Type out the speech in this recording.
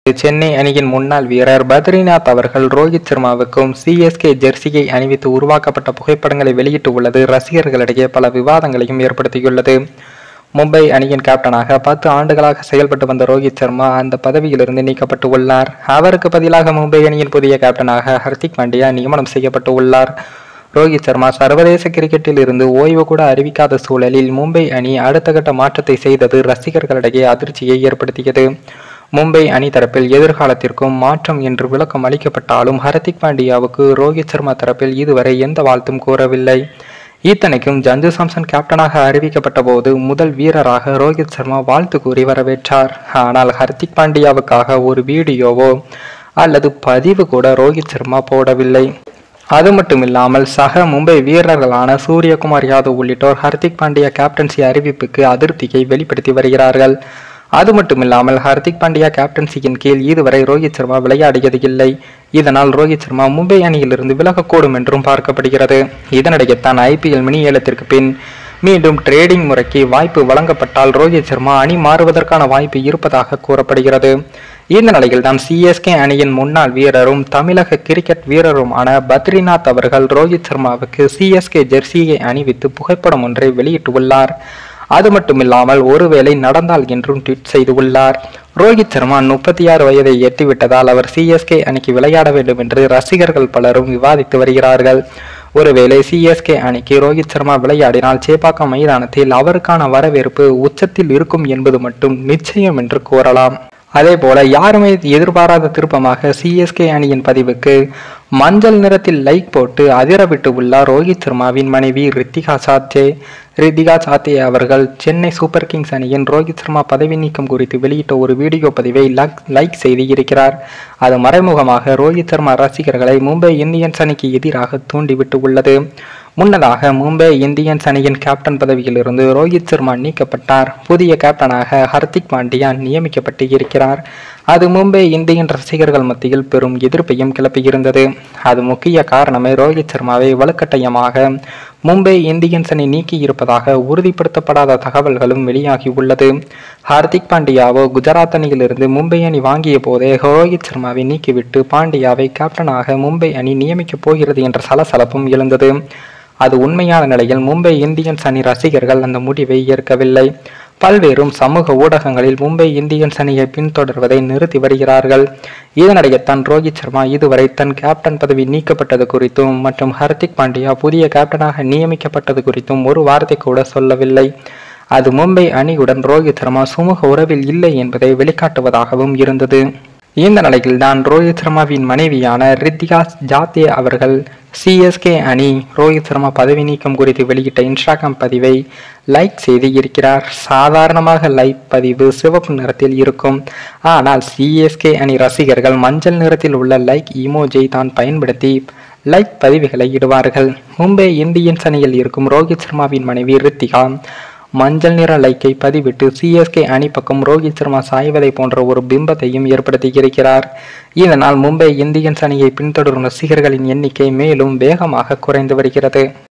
சென்னை அணியின் முன்னாள் வீரர் பத்ரிநாத் அவர்கள் ரோஹித் சர்மாவுக்கும் சிஎஸ்கே ஜெர்சியை அணிவித்து உருவாக்கப்பட்ட புகைப்படங்களை வெளியிட்டு உள்ளது ரசிகர்களிடையே பல விவாதங்களையும் ஏற்படுத்தியுள்ளது மும்பை அணியின் கேப்டனாக பத்து ஆண்டுகளாக செயல்பட்டு வந்த ரோஹித் சர்மா அந்த பதவியிலிருந்து நீக்கப்பட்டு உள்ளார் அவருக்கு பதிலாக மும்பை அணியின் புதிய கேப்டனாக ஹர்திக் பாண்டியா நியமனம் செய்யப்பட்டு உள்ளார் ரோஹித் சர்மா சர்வதேச கிரிக்கெட்டில் இருந்து ஓய்வு கூட அறிவிக்காத சூழலில் மும்பை அணி அடுத்த கட்ட மாற்றத்தை செய்தது ரசிகர்களிடையே அதிர்ச்சியை ஏற்படுத்தியது மும்பை அணி தரப்பில் எதிர்காலத்திற்கும் மாற்றம் என்று விளக்கம் அளிக்கப்பட்டாலும் ஹர்திக் பாண்டியாவுக்கு ரோஹித் சர்மா தரப்பில் இதுவரை எந்த வாழ்த்தும் கூறவில்லை இத்தனைக்கும் ஜஞ்சு சாம்சன் கேப்டனாக அறிவிக்கப்பட்ட போது முதல் வீரராக ரோஹித் சர்மா வாழ்த்து கூறி வரவேற்றார் ஆனால் ஹர்திக் பாண்டியாவுக்காக ஒரு வீடியோவோ அல்லது பதிவு கூட ரோஹித் சர்மா போடவில்லை அது மட்டுமில்லாமல் சக மும்பை வீரர்களான சூரியகுமார் யாதவ் உள்ளிட்டோர் ஹர்திக் பாண்டியா கேப்டன்சி அறிவிப்புக்கு அதிருப்தியை வெளிப்படுத்தி வருகிறார்கள் அது மட்டுமில்லாமல் ஹர்திக் பாண்டியா கேப்டன்சியின் கீழ் இதுவரை ரோஹித் சர்மா விளையாடியது இல்லை இதனால் ரோஹித் சர்மா மும்பை அணியிலிருந்து விலகக்கூடும் என்றும் பார்க்கப்படுகிறது இதனிடையே தான் ஐபிஎல் மினி ஏலத்திற்கு பின் மீண்டும் ட்ரேடிங் முறைக்கு வாய்ப்பு வழங்கப்பட்டால் ரோஹித் சர்மா அணி மாறுவதற்கான வாய்ப்பு இருப்பதாக கூறப்படுகிறது இந்த நிலையில் தான் சிஎஸ்கே அணியின் முன்னாள் வீரரும் தமிழக கிரிக்கெட் வீரருமான பத்ரிநாத் அவர்கள் ரோஹித் சர்மாவுக்கு சிஎஸ்கே ஜெர்சியை அணிவித்து புகைப்படம் ஒன்றை வெளியிட்டுள்ளார் அது மட்டுமில்லாமல் ஒருவேளை நடந்தால் என்றும் ட்வீட் செய்துள்ளார் ரோஹித் சர்மா முப்பத்தி ஆறு வயதை எட்டிவிட்டதால் அவர் சிஎஸ்கே அணிக்கு விளையாட வேண்டும் என்று ரசிகர்கள் பலரும் விவாதித்து வருகிறார்கள் ஒருவேளை சிஎஸ்கே அணிக்கு ரோஹித் சர்மா விளையாடினால் சேப்பாக்கம் மைதானத்தில் அவருக்கான வரவேற்பு உச்சத்தில் இருக்கும் என்பது மட்டும் நிச்சயம் என்று கூறலாம் அதே போல யாருமே எதிர்பாராத திருப்பமாக சிஎஸ்கே அணியின் பதிவுக்கு மஞ்சள் நிறத்தில் லைக் போட்டு அதிரவிட்டு உள்ளார் ரோஹித் சர்மாவின் மனைவி ரித்திகா சாத்தே ரித்திகா சாத்தே அவர்கள் சென்னை சூப்பர் கிங்ஸ் அணியின் ரோஹித் சர்மா பதவி நீக்கம் குறித்து வெளியிட்ட ஒரு வீடியோ பதிவை லைக் செய்து இருக்கிறார் அது மறைமுகமாக ரோஹித் சர்மா ரசிகர்களை மும்பை இந்தியன்ஸ் அணிக்கு எதிராக தூண்டிவிட்டு உள்ளது முன்னதாக மும்பை இந்தியன்ஸ் அணியின் கேப்டன் பதவியிலிருந்து ரோஹித் சர்மா நீக்கப்பட்டார் புதிய கேப்டனாக ஹர்திக் பாண்டியா நியமிக்கப்பட்டு இருக்கிறார் அது மும்பை இந்தியன் ரசிகர்கள் மத்தியில் பெரும் எதிர்ப்பையும் கிளப்பியிருந்தது அது முக்கிய காரணமே ரோஹித் சர்மாவை வலுக்கட்டாயமாக மும்பை இந்தியன்ஸ் அணி நீக்கி இருப்பதாக உறுதிப்படுத்தப்படாத தகவல்களும் வெளியாகி உள்ளது ஹார்திக் பாண்டியாவோ குஜராத் அணியிலிருந்து மும்பை அணி வாங்கிய போதே ரோஹித் சர்மாவை நீக்கிவிட்டு பாண்டியாவை கேப்டனாக மும்பை அணி நியமிக்கப் போகிறது என்ற சலசலப்பும் எழுந்தது அது உண்மையான நிலையில் மும்பை இந்தியன்ஸ் அணி ரசிகர்கள் அந்த முடிவை ஏற்கவில்லை பல்வேறும் சமூக ஊடகங்களில் மும்பை இந்தியன்ஸ் அணியை பின்தொடர்வதை நிறுத்தி வருகிறார்கள் இதனிடையேத்தான் ரோஹித் சர்மா இதுவரை தன் கேப்டன் பதவி நீக்கப்பட்டது குறித்தும் மற்றும் ஹர்திக் பாண்டியா புதிய கேப்டனாக நியமிக்கப்பட்டது குறித்தும் ஒரு வார்த்தை கூட சொல்லவில்லை அது மும்பை அணியுடன் ரோஹித் சர்மா சுமூக உறவில் இல்லை என்பதை வெளிக்காட்டுவதாகவும் இருந்தது இந்த நிலையில் தான் ரோஹித் சர்மாவின் மனைவியான ரித்திகா ஜாத்தே அவர்கள் சிஎஸ்கே அணி ரோஹித் சர்மா பதவி நீக்கம் குறித்து வெளியிட்ட இன்ஸ்டாகிராம் பதிவை லைக் செய்து இருக்கிறார் சாதாரணமாக லைக் பதிவு சிவப்பு நிறத்தில் இருக்கும் ஆனால் சிஎஸ்கே அணி ரசிகர்கள் மஞ்சள் நிறத்தில் உள்ள லைக் இமோஜை தான் பயன்படுத்தி லைக் பதிவுகளை இடுவார்கள் மும்பை இந்தியன்ஸ் அணியில் இருக்கும் ரோஹித் சர்மாவின் மனைவி ரித்திகா மஞ்சள் நிற லைக்கை பதிவிட்டு சிஎஸ்கே அணி பக்கம் ரோஹித் சர்மா சாய்வதை போன்ற ஒரு பிம்பத்தையும் ஏற்படுத்தியிருக்கிறார் இதனால் மும்பை இந்தியன்ஸ் அணியை பின்தொடரும் ரசிகர்களின் எண்ணிக்கை மேலும் வேகமாக குறைந்து வருகிறது